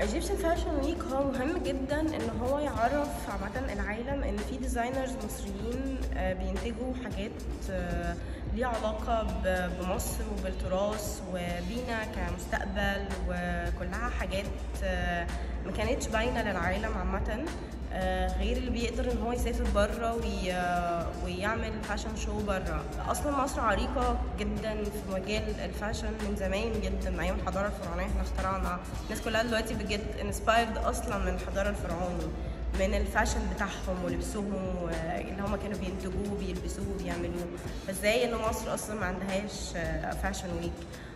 ايجيبشن فاشن ويك هو مهم جدا ان هو يعرف عامة العالم ان في ديزاينرز مصريين آه، بينتجوا حاجات آه، ليها علاقة ب- بمصر وبالتراث وبينا كمستقبل وكلها حاجات آه، ما كانتش باينة للعالم عامة آه، غير اللي بيقدر ان هو يسافر بره وي... آه، ويعمل فاشن شو بره اصلا مصر عريقه جدا في مجال الفاشن من زمان جدا من ايام الحضاره الفرعونيه احنا اخترعنا الناس كلها دلوقتي بتجت انسبايرد اصلا من الحضاره الفرعوني من الفاشن بتاعهم ولبسهم آه، اللي هم كانوا بينتجوه وبيلبسوه وبيعملوه فازاي ان مصر اصلا ما عندهاش فاشن ويك